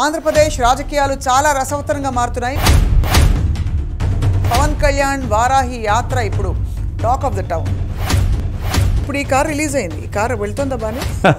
ఆంధ్రప్రదేశ్ రాజకీయాలు చాలా రసవత్తరంగా మారుతున్నాయి పవన్ కళ్యాణ్ వారాహి యాత్ర ఇప్పుడు టాక్ ఆఫ్ ద టౌన్ ఇప్పుడు ఈ కార్ రిలీజ్ అయింది ఈ కార్ వెళ్తుందా బానే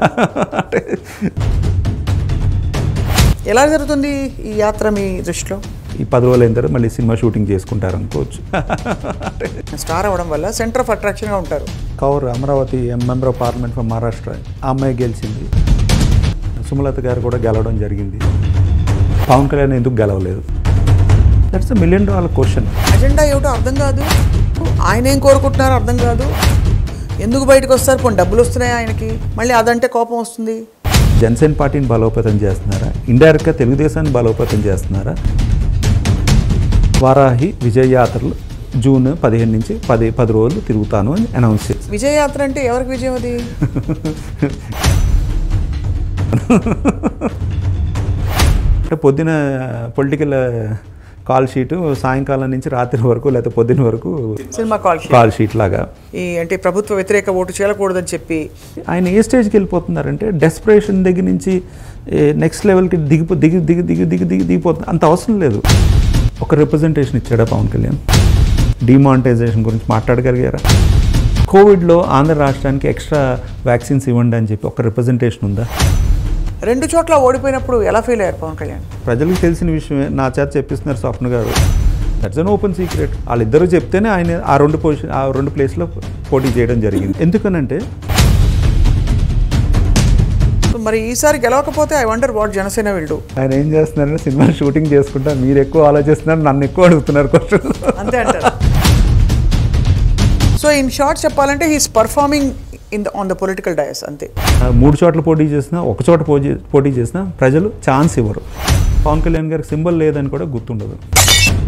ఎలా జరుగుతుంది ఈ యాత్ర మీ దృష్టిలో ఈ పది రోజులు అయిన తర్వాత మళ్ళీ సినిమా షూటింగ్ చేసుకుంటారు అనుకోవచ్చు స్టార్ అవ్వడం వల్ల సెంటర్ ఆఫ్ అట్రాక్షన్గా ఉంటారు Kaur Amaravati member of parliament from Maharashtra ఆ అమ్మాయి గెలిచింది సుమలత గారు కూడా గెలవడం జరిగింది పవన్ కళ్యాణ్ ఎందుకు గెలవలేదు that's a million dollar question agenda ఏమిటో అర్థం కాదు ఆయన ఏం కోరుకుంటున్నారో అర్థం కాదు ఎందుకు బయటకు వస్తారు పోనీ డబ్బులు వస్తున్నాయి ఆయనకి మళ్ళీ అదంటే కోపం వస్తుంది జనసేన పార్టీని బలోపేతం చేస్తున్నారా ఇండైరెక్ట్గా తెలుగుదేశాన్ని బలోపేతం చేస్తున్నారా వారాహి విజయ యాత్రలు జూన్ పదిహేను నుంచి పది పది రోజులు తిరుగుతాను అని అనౌన్స్ చేశారు విజయ యాత్ర అంటే ఎవరికి విజయం అది అంటే పొద్దున పొలిటికల్ కాల్ షీటు సాయంకాలం నుంచి రాత్రి వరకు లేకపోతే పొద్దున వరకు cinema call sheet. Call sheet లాగా ఈ అంటే ప్రభుత్వ వ్యతిరేక ఓటు చేయకూడదని చెప్పి ఆయన ఏ స్టేజ్కి వెళ్ళిపోతున్నారంటే డెస్పరేషన్ దగ్గర నుంచి నెక్స్ట్ లెవెల్కి దిగిపో దిగి దిగి దిగి దిగి దిగి దిగిపోతుంది అంత అవసరం లేదు ఒక రిప్రజెంటేషన్ ఇచ్చాడా పవన్ కళ్యాణ్ డిమానిటైజేషన్ గురించి మాట్లాడగలిగారా కోవిడ్లో ఆంధ్ర రాష్ట్రానికి ఎక్స్ట్రా వ్యాక్సిన్స్ ఇవ్వండి అని చెప్పి ఒక రిప్రజెంటేషన్ ఉందా రెండు చోట్ల ఓడిపోయినప్పుడు ఎలా ఫీల్ అయ్యారు పవన్ కళ్యాణ్ ప్రజలకు తెలిసిన విషయమే నా చేత చెప్పిస్తున్నారు స్వప్న గారు దట్స్ అన్ ఓపెన్ సీక్రెట్ వాళ్ళిద్దరూ చెప్తేనే ఆయన ఆ రెండు పొజిషన్ ఆ రెండు ప్లేస్లో పోటీ చేయడం జరిగింది ఎందుకనంటే సో మరి ఈసారి గెలవకపోతే I wonder what Janasena will do ఆయన ఏం చేస్తున్నారంటే సినిమా షూటింగ్ చేసుకుంటా మీరు ఎక్కువ ఆలోచిస్తున్నారు నన్ను ఎక్కువ అడుగుతున్నారు క్వశ్చన్ అంతే అంటారు సో ఇన్ షార్ట్ చెప్పాలంటే he's performing in the on the political dais అంతే మూడు చోట్ల పోటీ చేసినా ఒక చోట పోటీ పోటీ చేసినా ప్రజలు ఛాన్స్ ఇవ్వరు పవన్ కళ్యాణ్ గారికి సింబల్ లేదని కూడా గుర్తుండదు